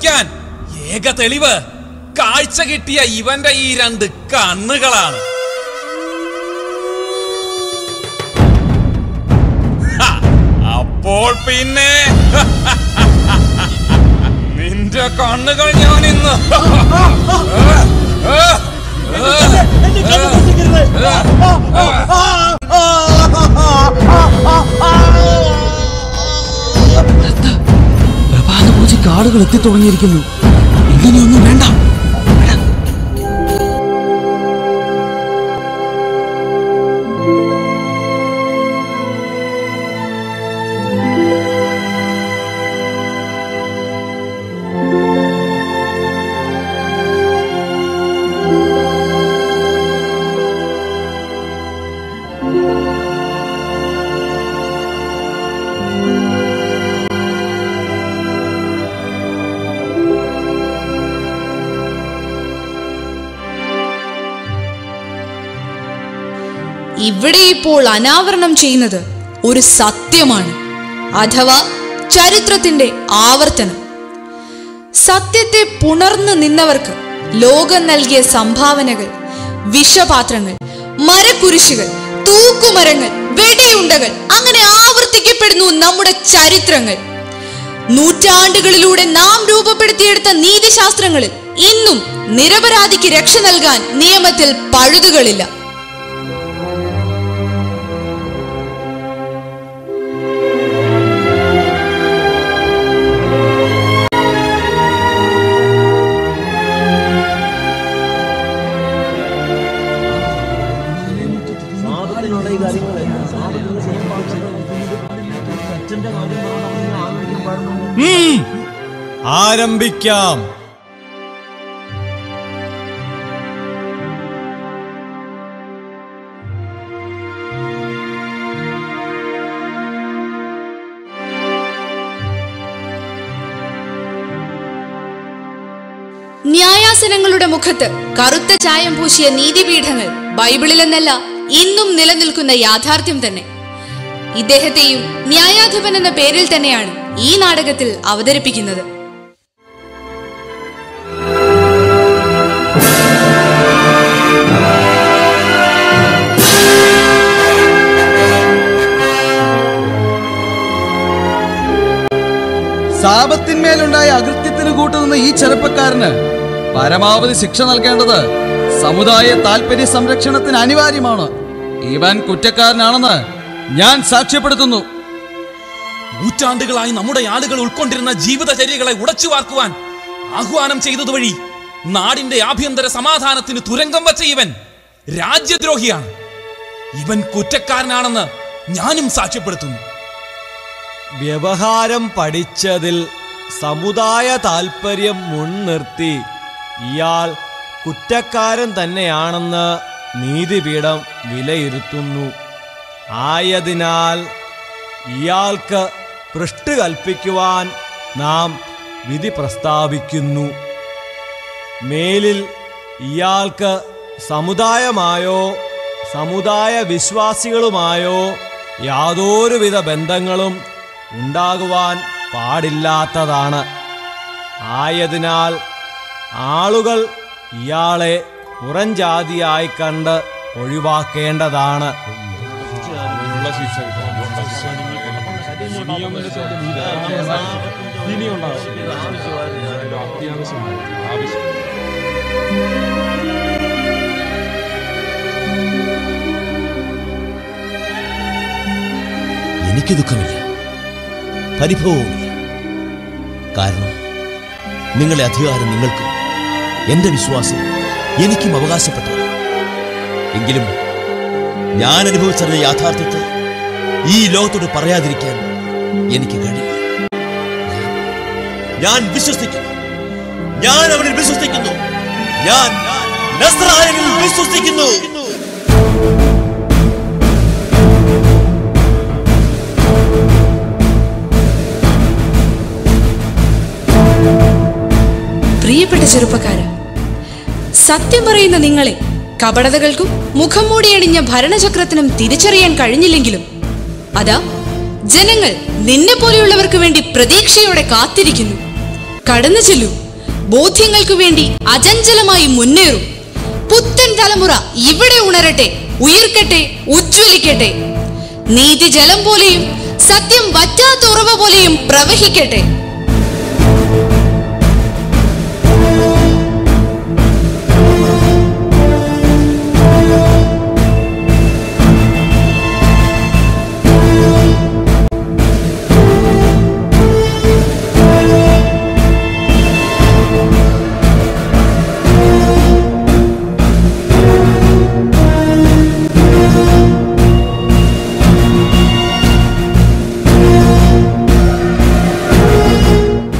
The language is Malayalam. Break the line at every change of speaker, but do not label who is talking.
വിശ്വസിക്കാൻ ഏക തെളിവ് കാഴ്ച കിട്ടിയ ഇവന്റെ ഈ രണ്ട് കണ്ണുകളാണ് ഹ, അപ്പോൾ പിന്നെ നിന്റെ കണ്ണുകൾ ഞാൻ ഇന്ന്
പ്രഭാത പൂജയ്ക്ക് ആളുകൾ എത്തിത്തുടങ്ങിയിരിക്കുന്നു ഇങ്ങനെയൊന്നും വേണ്ട
ഇവിടെ ഇപ്പോൾ അനാവരണം ചെയ്യുന്നത് ഒരു സത്യമാണ് അഥവാ ചരിത്രത്തിന്റെ ആവർത്തനം സത്യത്തെ പുണർന്നു നിന്നവർക്ക് ലോകം നൽകിയ സംഭാവനകൾ വിഷപാത്രങ്ങൾ മരക്കുരിശുകൾ തൂക്കുമരങ്ങൾ വെടിയുണ്ടകൾ അങ്ങനെ ആവർത്തിക്കപ്പെടുന്നു നമ്മുടെ ചരിത്രങ്ങൾ നൂറ്റാണ്ടുകളിലൂടെ നാം രൂപപ്പെടുത്തിയെടുത്ത നീതിശാസ്ത്രങ്ങളിൽ ഇന്നും നിരപരാധിക്ക് രക്ഷ നൽകാൻ നിയമത്തിൽ പഴുതുകളില്ല
ആരംഭിക്കാം
ന്യായാസനങ്ങളുടെ മുഖത്ത് കറുത്ത ചായം പൂശിയ നീതിപീഠങ്ങൾ ബൈബിളിലെന്നല്ല ഇന്നും നിലനിൽക്കുന്ന യാഥാർത്ഥ്യം തന്നെ ഇദ്ദേഹത്തെയും ന്യായാധിപൻ എന്ന പേരിൽ തന്നെയാണ് ഈ നാടകത്തിൽ അവതരിപ്പിക്കുന്നത്
സാപത്തിന്മേലുണ്ടായ അകൃത്യത്തിന് കൂട്ടുനിന്ന ഈ ചെറുപ്പക്കാരന് പരമാവധി ശിക്ഷ നൽകേണ്ടത് സമുദായ താല്പര്യ സംരക്ഷണത്തിന് അനിവാര്യമാണ് ഇവൻ കുറ്റക്കാരനാണെന്ന് ഞാൻ സാക്ഷ്യപ്പെടുത്തുന്നു
നൂറ്റാണ്ടുകളായി നമ്മുടെ ആളുകൾ ഉൾക്കൊണ്ടിരുന്ന ജീവിതചര്യകളെ ഉടച്ചു വാർക്കുവാൻ ആഹ്വാനം ചെയ്തതുവഴി നാടിന്റെ ആഭ്യന്തര സമാധാനത്തിന് തുരങ്കം വച്ച ഇവൻ രാജ്യദ്രോഹിയാണ് ഇവൻ കുറ്റക്കാരനാണെന്ന് ഞാനും സാക്ഷ്യപ്പെടുത്തുന്നു
വ്യവഹാരം പഠിച്ചതിൽ സമുദായ താൽപ്പര്യം മുൻനിർത്തി ഇയാൾ കുറ്റക്കാരൻ തന്നെയാണെന്ന് നീതിപീഠം വിലയിരുത്തുന്നു ആയതിനാൽ ഇയാൾക്ക് പൃഷ്ട് കൽപ്പിക്കുവാൻ നാം വിധി പ്രസ്താവിക്കുന്നു മേലിൽ ഇയാൾക്ക് സമുദായമായോ സമുദായ വിശ്വാസികളുമായോ യാതൊരുവിധ ബന്ധങ്ങളും ഉണ്ടാകുവാൻ പാടില്ലാത്തതാണ് ആയതിനാൽ ആളുകൾ ഇയാളെ പുറംജാതിയായി കണ്ട് ഒഴിവാക്കേണ്ടതാണ്
എനിക്ക് ദുഃഖമില്ല പരിഭവവുമില്ല കാരണം നിങ്ങളെ അധികാരം നിങ്ങൾക്കും എന്റെ വിശ്വാസം എനിക്കും അവകാശപ്പെട്ടതാണ് എങ്കിലും ഞാൻ അനുഭവിച്ചറിഞ്ഞ യാഥാർത്ഥ്യത്തെ ഈ ലോകത്തോട് പറയാതിരിക്കാൻ എനിക്ക് കഴിയില്ല ഞാൻ വിശ്വസിക്കുന്നു ഞാൻ അവനിൽ വിശ്വസിക്കുന്നു ഞാൻ നസ്രായനിൽ വിശ്വസിക്കുന്നു
പ്രിയപ്പെട്ട ചെറുപ്പക്കാര സത്യം പറയുന്ന നിങ്ങളെ കപടതകൾക്കും മുഖം മൂടിയണിഞ്ഞ ഭരണചക്രത്തിനും തിരിച്ചറിയാൻ കഴിഞ്ഞില്ലെങ്കിലും അതാ ജനങ്ങൾ നിന്നെ പോലെയുള്ളവർക്ക് വേണ്ടി പ്രതീക്ഷയോടെ കാത്തിരിക്കുന്നു കടന്നു ചെല്ലൂ ബോധ്യങ്ങൾക്കു വേണ്ടി അചഞ്ചലമായി മുന്നേറും പുത്തൻ തലമുറ ഇവിടെ ഉണരട്ടെ ഉയർക്കട്ടെ ഉജ്ജ്വലിക്കട്ടെ നീതി ജലം പോലെയും സത്യം വറ്റാത്ത ഉറവ പോലെയും പ്രവഹിക്കട്ടെ